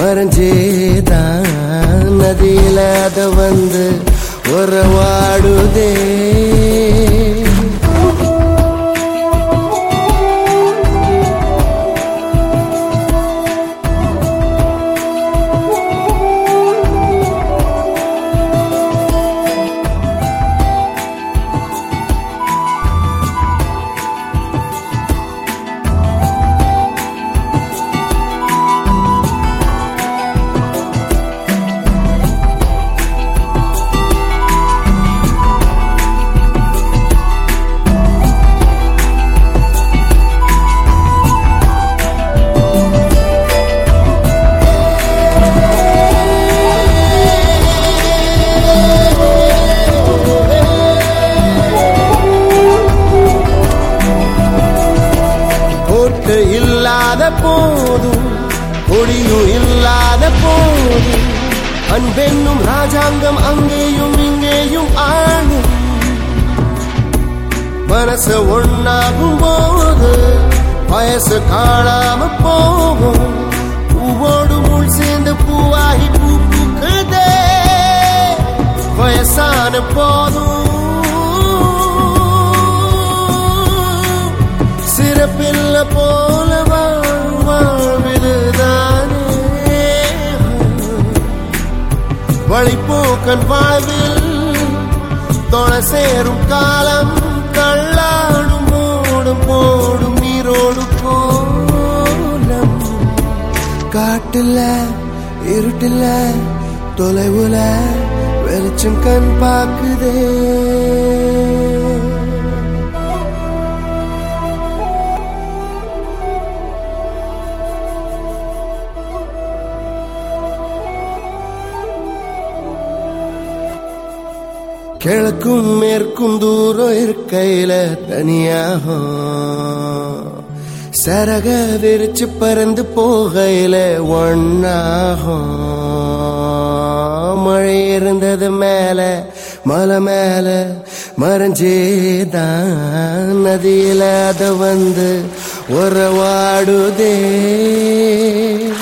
மறைஞ்சேதான் நதியில அத வந்து உறவாடுதே கோட்டு இல்லாத போதும் கொடியும் இல்லாத போதும் அன்பென்னும் ராஜாங்கம் அங்கேயும் இங்கேயும் ஆளும் மனச ஒண்ணாகும் போது வயசு காணாம போகும் பூவோடு முள் சேர்ந்து பூவாகி பூ பூக்குதே வயசான போதும் சிறப்பில்ல போல வாழும் வாழ்விதுதானே வழிப்போக்கன் வாழ்வில் தொண சேரும் காலம் கள்ளாடும் ஓடும் போடும் நீரோடு கோலம் காட்டுல இருட்டுல தொலைவுல வெளிச்சம் கண் பாக்குதே கிழக்கும் மேற்கும் தூரம் இருக்கையில தனியாகும் சரக விரிச்சு பறந்து போகையில ஒன்னாகும் மழை இருந்தது மேல மலை மேல மறைஞ்சேதான் நதியில அத வந்து உறவாடுதே